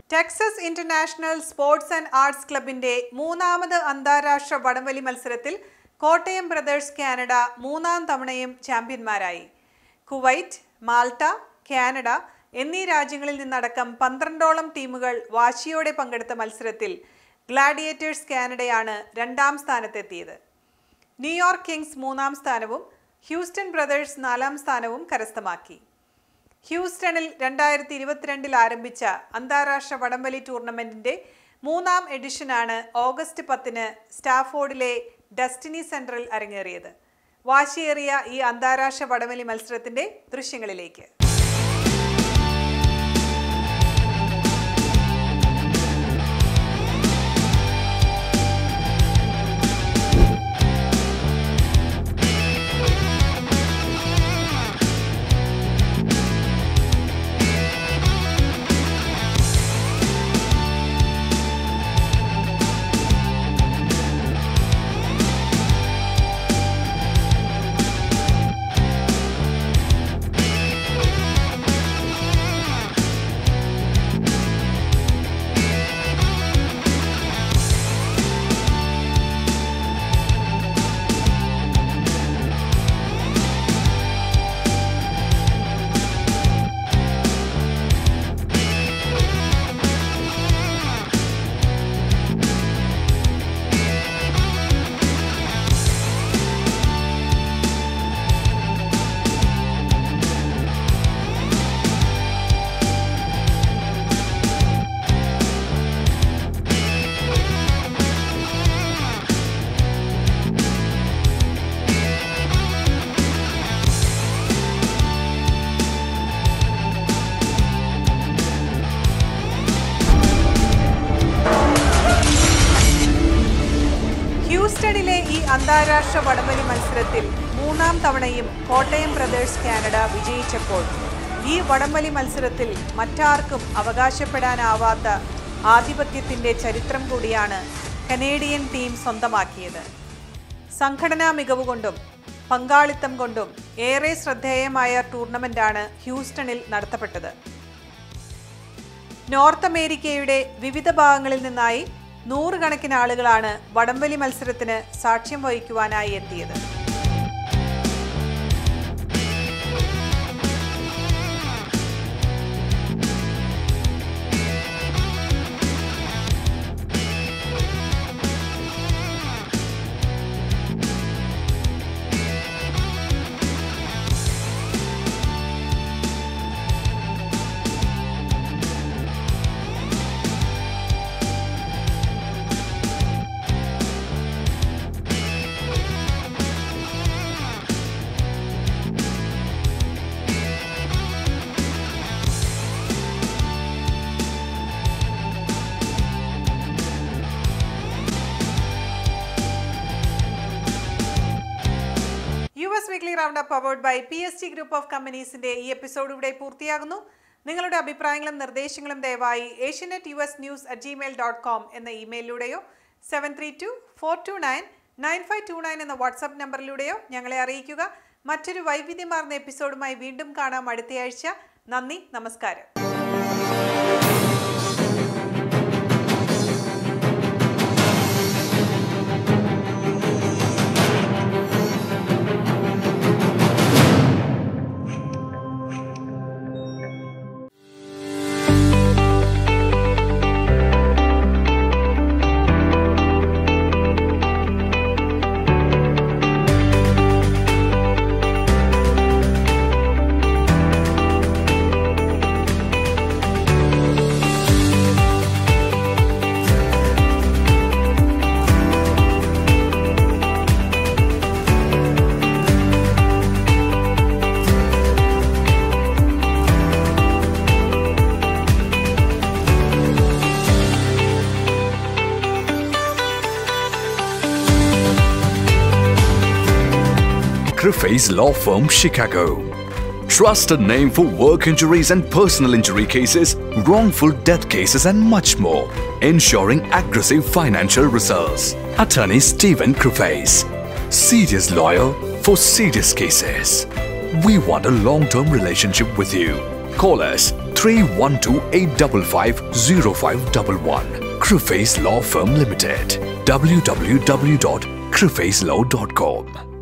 Texas international sports and arts ക്ലബിന്റെ മൂന്നാമത് അന്താരാഷ്ട്ര വടംവലി മത്സരത്തിൽ കോട്ടയം ബ്രദേഴ്സ് കാനഡ മൂന്നാം തവണയും ചാമ്പ്യന്മാരായി കുവൈറ്റ് മാൾട്ട കാനഡ എന്നീ രാജ്യങ്ങളിൽ നിന്നടക്കം പന്ത്രണ്ടോളം ടീമുകൾ വാശിയോടെ പങ്കെടുത്ത മത്സരത്തിൽ ഗ്ലാഡിയേറ്റേഴ്സ് കാനഡയാണ് രണ്ടാം സ്ഥാനത്തെത്തിയത് ന്യൂയോർക്ക് കിങ്സ് മൂന്നാം സ്ഥാനവും ഹ്യൂസ്റ്റൺ ബ്രദേഴ്സ് നാലാം സ്ഥാനവും കരസ്ഥമാക്കി ഹ്യൂസ്റ്റണിൽ രണ്ടായിരത്തി ഇരുപത്തിരണ്ടിൽ ആരംഭിച്ച അന്താരാഷ്ട്ര വടംവലി ടൂർണമെന്റിന്റെ മൂന്നാം എഡിഷനാണ് ഓഗസ്റ്റ് പത്തിന് സ്റ്റാഫോർഡിലെ ഡെസ്റ്റിനി സെന്ററിൽ അരങ്ങേറിയത് വാശിയേറിയ ഈ അന്താരാഷ്ട്ര വടംവലി മത്സരത്തിന്റെ ദൃശ്യങ്ങളിലേക്ക് ഹ്യൂസ്റ്റണിലെ ഈ അന്താരാഷ്ട്ര വടംവലി മത്സരത്തിൽ മൂന്നാം തവണയും കോട്ടയം ബ്രദേഴ്സ് കാനഡ വിജയിച്ചപ്പോൾ ഈ വടംവലി മത്സരത്തിൽ മറ്റാർക്കും അവകാശപ്പെടാനാവാത്ത ആധിപത്യത്തിന്റെ ചരിത്രം കൂടിയാണ് കനേഡിയൻ ടീം സ്വന്തമാക്കിയത് സംഘടനാ മികവ് കൊണ്ടും പങ്കാളിത്തം കൊണ്ടും ഏറെ ശ്രദ്ധേയമായ ടൂർണമെന്റാണ് ഹ്യൂസ്റ്റണിൽ നടത്തപ്പെട്ടത് നോർത്ത് അമേരിക്കയുടെ വിവിധ ഭാഗങ്ങളിൽ നിന്നായി നൂറുകണക്കിന് ആളുകളാണ് വടംവലി മത്സരത്തിന് സാക്ഷ്യം വഹിക്കുവാനായി എത്തിയത് U S weekly round up award by P S T group of കമ്പനീസിന്റെ ഈ എപ്പിസോഡ് ഇവിടെ പൂർത്തിയാകുന്നു നിങ്ങളുടെ അഭിപ്രായങ്ങളും നിർദ്ദേശങ്ങളും ദയവായി Asianet U S news at Gmail dot com എന്ന ഇമെയിലിലൂടെയോ seven three two four two nine nine five two nine എന്ന വാട്സാപ്പ് നമ്പറിലൂടെയോ ഞങ്ങളെ അറിയിക്കുക മറ്റൊരു വൈവിധ്യമാർന്ന എപ്പിസോഡുമായി വീണ്ടും കാണാം അടുത്തയാഴ്ച നന്ദി നമസ്കാരം Griffey's Law Firm, Chicago. Trusted name for work injuries and personal injury cases, wrongful death cases, and much more. Ensuring aggressive financial results. Attorney Stephen Griffey's. Serious lawyer for serious cases. We want a long term relationship with you. Call us 312-855-0511. Criface Law Firm Limited. www.crifacelaw.com.